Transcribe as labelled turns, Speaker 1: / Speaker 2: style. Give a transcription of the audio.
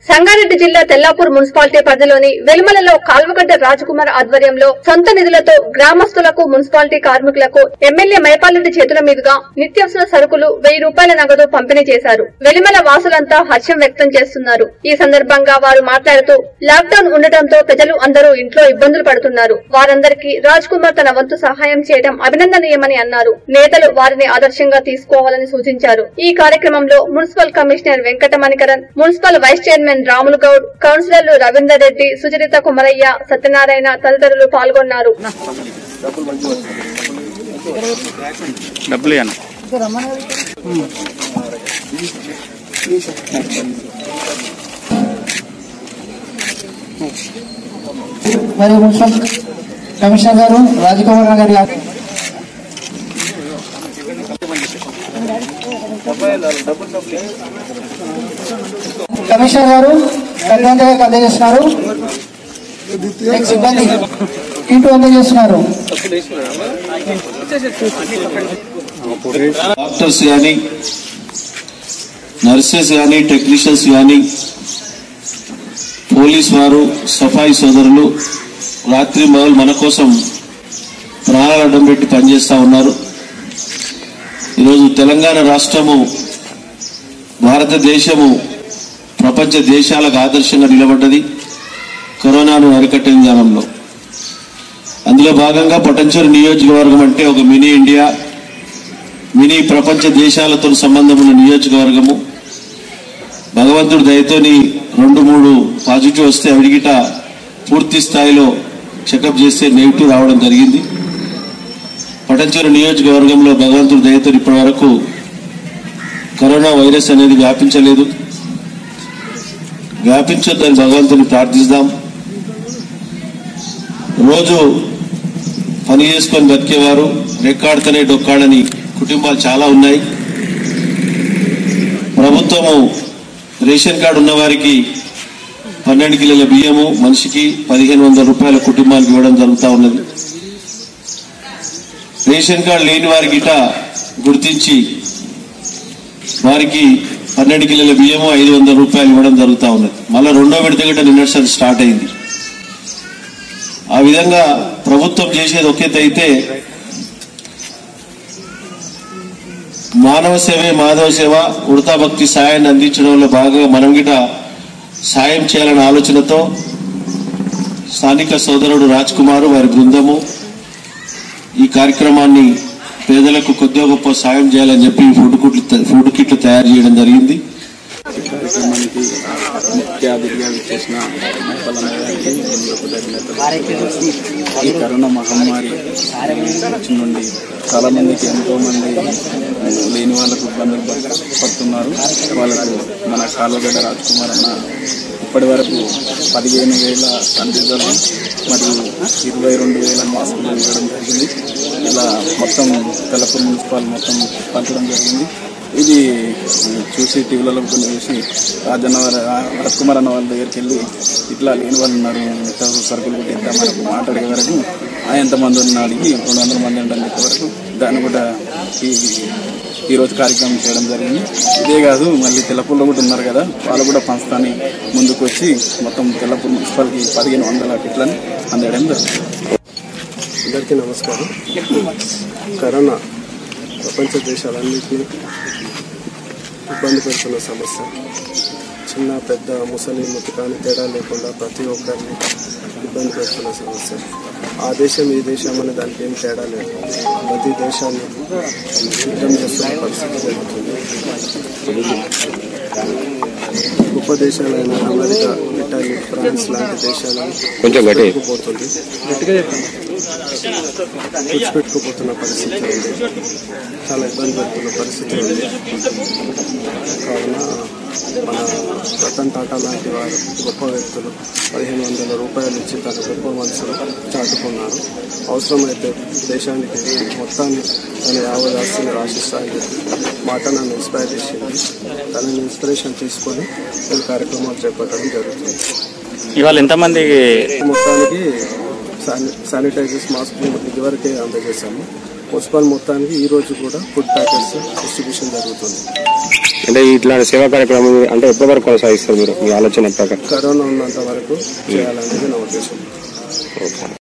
Speaker 1: సంగారెడ్డి జిల్లా తెల్లాపూర్ మున్సిపాలిటీ పరిధిలోని వెలుమలలో కాల్వగడ్డ రాజకుమార్ ఆధ్వర్యంలో సొంత నిధులతో గ్రామస్తులకు మున్సిపాలిటీ కార్మికులకు ఎమ్మెల్యే మైపాలరెడ్డి చేతుల మీదుగా నిత్యావసర సరుకులు వెయ్యి రూపాయల నగదు పంపిణీ చేశారు వెలిమల వాసులంతా హర్షం వ్యక్తం చేస్తున్నారు ఈ సందర్భంగా వారు మాట్లాడుతూ లాక్డౌన్ ఉండటంతో ప్రజలు అందరూ ఇంట్లో ఇబ్బందులు పడుతున్నారు వారందరికీ రాజ్ కుమార్ తన వంతు సహాయం చేయడం అభినందనీయమని అన్నారు నేతలు వారిని ఆదర్శంగా తీసుకోవాలని సూచించారు ఈ కార్యక్రమంలో municipal commissioner Venkata Manikaran municipal vice chairman Ramulu Goud కౌన్సిలర్లు రవీందర్ రెడ్డి సుచరిత కుమరయ్య సత్యనారాయణ తదితరులు పాల్గొన్నారు
Speaker 2: డబ్బులు ఇవ్వను
Speaker 3: మరియు మున్సిపల్ కమిషనర్ గారు రాజకుమార్ గారి కమిషనర్ గారు పెద్దగా అందజేస్తున్నారు నెక్స్ట్ సిబ్బంది ఇంటూ అందజేస్తున్నారు
Speaker 4: డాక్టర్స్ కానీ నర్సెస్ కానీ టెక్నీషియన్స్ కానీ పోలీస్ వారు సఫాయి సోదరులు రాత్రి మొదలు మన కోసం ప్రాణాలు అడ్డం పెట్టి పనిచేస్తా ఉన్నారు ఈరోజు తెలంగాణ రాష్ట్రము భారతదేశము ప్రపంచ దేశాలకు ఆదర్శంగా నిలబడ్డది కరోనాను అరికట్టే విధానంలో అందులో భాగంగా పటంచూరు నియోజకవర్గం అంటే ఒక మినీ ఇండియా మినీ ప్రపంచ దేశాలతో సంబంధం ఉన్న నియోజకవర్గము భగవంతుడి దయతోని రెండు మూడు పాజిటివ్ వస్తే అడిగిట పూర్తి స్థాయిలో చెకప్ చేస్తే నెగిటివ్ రావడం జరిగింది పటంచూరు నియోజకవర్గంలో భగవంతుడి దయతో ఇప్పటి వరకు కరోనా వైరస్ అనేది వ్యాపించలేదు వ్యాపించొద్దని భగవంతుని ప్రార్థిస్తాం రోజు పని చేసుకొని బతికేవారు రెక్కాడితేనే డొక్కాడని కుటుంబాలు చాలా ఉన్నాయి ప్రభుత్వము రేషన్ కార్డు ఉన్న వారికి పన్నెండు కిలోల బియ్యము మనిషికి పదిహేను వందల రూపాయల కుటుంబానికి ఇవ్వడం జరుగుతూ ఉన్నది రేషన్ కార్డు లేని వారికి గిట గుర్తించి వారికి పన్నెండు కిలోల బియ్యము ఐదు వందల రూపాయలు ఇవ్వడం జరుగుతూ ఉన్నది మళ్ళీ రెండో విడత గిట నిన్నటి స్టార్ట్ అయింది ఆ విధంగా ప్రభుత్వం చేసేది ఒకేత అయితే మానవ సేవే మాధవ సేవ ఉడతా భక్తి సాయాన్ని అందించడంలో భాగంగా మనం గిట సాయం చేయాలనే ఆలోచనతో స్థానిక సోదరుడు రాజ్ కుమార్ వారి బృందము ఈ కార్యక్రమాన్ని పేదలకు కొద్దిగా గొప్ప సాయం చేయాలని చెప్పి ఫుడ్ కిట్లు ఫుడ్ కిట్లు తయారు చేయడం జరిగింది
Speaker 2: కార్యక్రమానికి ముఖ్య అతిథిగా విచ్చేసిన మహిళలందరూ గారికి ఎన్నో కృతజ్ఞతలు. ఈ కరోనా మహమ్మారి వచ్చి నుండి చాలా మందికి ఎంతో మంది లేని వాళ్ళకు ఇబ్బందులు పడ- పడుతున్నారు వాళ్ళకు మన కాలువగడ్డ రాజ్కుమార్ అన్న ఇప్పటి వరకు పదిహేను వేల సందిగ్ధలు మరియు ఇరవై రెండు వేల మాస్కులు ఇవ్వడం జరిగింది ఇలా మొత్తం తెలపూర్ మున్సిపాల్ మొత్తం పంచడం జరిగింది ఇది చూసి టీవీలలో కొన్ని చూసి రాజన్న వారి రాజ్కుమార్ అన్న వాళ్ళ దగ్గరికి వెళ్ళి ఇట్లా లేని వాళ్ళు ఉన్నారు నిత్యావసర సరుకులు కొట్టిద్దాం మనకు మాట్లాడే వరకు ఆ ఎంతమంది ఉన్న అడిగి రెండు వందల మంది ఉండని చెప్పే వరకు దాన్ని కూడా ఈ ఈరోజు కార్యక్రమం చేయడం జరిగింది ఇదే కాదు మళ్ళీ తెల్లపూర్లో కూడా ఉన్నారు కదా వాళ్ళు కూడా పంచుతాని ముందుకు వచ్చి మొత్తం తెల్లపూర్ మున్సిపాలిటీ పదిహేను వందల కిట్లని అందడం జరుగుతుంది
Speaker 5: అందరికీ నమస్కారం కరోనా ప్రపంచ దేశాలన్నింటినీ ఇబ్బంది పెడుతున్న సమస్య చిన్న పెద్ద ముసలి ముతుకాని తేడా లేకుండా ప్రతి ఒక్కరిని ఇబ్బంది పెడుతున్న సమస్య ఆ దేశం ఈ దేశం అనే దానికి ఏం తేడా లేదు ప్రతి దేశాన్ని యుద్ధం చేస్తున్న పరిస్థితి జరుగుతుంది గొప్ప దేశాలైన అమెరికా ఇటలీ ఫ్రాన్స్ లాంటి దేశాలను కొంచెం పోతుంది విడిచిపెట్టుకుపోతున్న పరిస్థితి ఉంది చాలా ఇబ్బంది పడుతున్న పరిస్థితి ఉంది కావున మన రతన్ టాటా లాంటి వారు గొప్ప వ్యక్తులు పదిహేను వందల రూపాయలు ఇచ్చి తన గొప్ప మనసును చాటుకున్నారు అవసరమైతే దేశానికి మొత్తాన్ని తన యావత్ ఆస్తిని రాసిస్తానని చెప్పి మాట నన్ను ఇన్స్పైర్ చేసింది తనని ఇన్స్పిరేషన్ తీసుకొని నేను కార్యక్రమాలు చేపట్టడం జరుగుతుంది
Speaker 2: ఇవాళ ఎంతమంది
Speaker 5: మొత్తానికి శాని శానిటైజర్స్ మాస్క్ ఇదివరకే అందజేశాము మున్సిపల్ మొత్తానికి ఈ రోజు కూడా ఫుడ్ ప్యాకెట్స్ డిస్ట్రిబ్యూషన్ జరుగుతుంది
Speaker 6: అంటే ఇట్లాంటి సేవా కార్యక్రమం అంటే ఎప్పటి వరకు కొనసాగిస్తారు మీరు మీ ఆలోచన ప్రకారం
Speaker 5: కరోనా ఉన్నంత వరకు చేయాలనేది నా ఉద్దేశం